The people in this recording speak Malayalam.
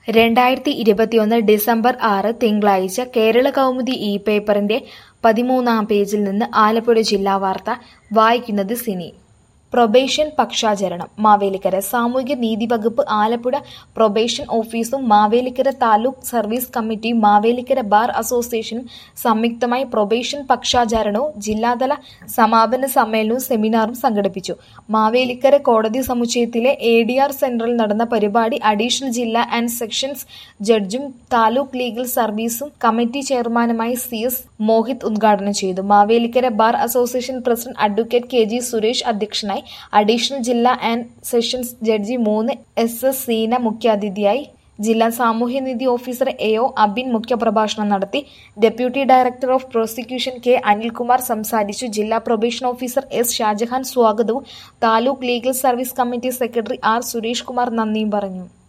രണ്ടായിരത്തി ഇരുപത്തിയൊന്ന് ഡിസംബർ ആറ് തിങ്കളാഴ്ച കേരള കൗമുദി ഇ പേപ്പറിന്റെ പതിമൂന്നാം പേജിൽ നിന്ന് ആലപ്പുഴ ജില്ലാ വാർത്ത വായിക്കുന്നത് സിനി പ്രൊബേഷൻ പക്ഷാചരണം മാവേലിക്കര സാമൂഹ്യ നീതി വകുപ്പ് ആലപ്പുഴ പ്രൊബേഷൻ ഓഫീസും മാവേലിക്കര താലൂക്ക് സർവീസ് കമ്മിറ്റിയും മാവേലിക്കര ബാർ അസോസിയേഷനും സംയുക്തമായി പ്രൊബേഷൻ പക്ഷാചരണവും ജില്ലാതല സമാപന സമ്മേളനവും സെമിനാറും സംഘടിപ്പിച്ചു മാവേലിക്കര കോടതി സമുച്ചയത്തിലെ എ ഡി ആർ സെന്ററിൽ നടന്ന പരിപാടി അഡീഷണൽ ജില്ലാ ആൻഡ് സെഷൻസ് ജഡ്ജും താലൂക്ക് ലീഗൽ സർവീസും കമ്മിറ്റി ചെയർമാനുമായി സി എസ് മോഹിത് ഉദ്ഘാടനം ചെയ്തു Mavelikkara bar association president advocate K G Suresh അധ്യക്ഷനായി അഡീഷണൽ ജില്ലാ ആൻഡ് സെഷൻസ് ജഡ്ജി മൂന്ന് എസ് എസ് സീന മുഖ്യാതിഥിയായി ജില്ലാ സാമൂഹ്യനീതി ഓഫീസർ എ ഒ അബിൻ മുഖ്യപ്രഭാഷണം നടത്തി deputy director of prosecution K Anilkumar സംസാരിച്ചു ജില്ലാ പ്രൊബേഷൻ ഓഫീസർ എസ് ഷാജഹാൻ സ്വാഗതവും taluk legal service committee secretary R Suresh Kumar നന്ദിയും പറഞ്ഞു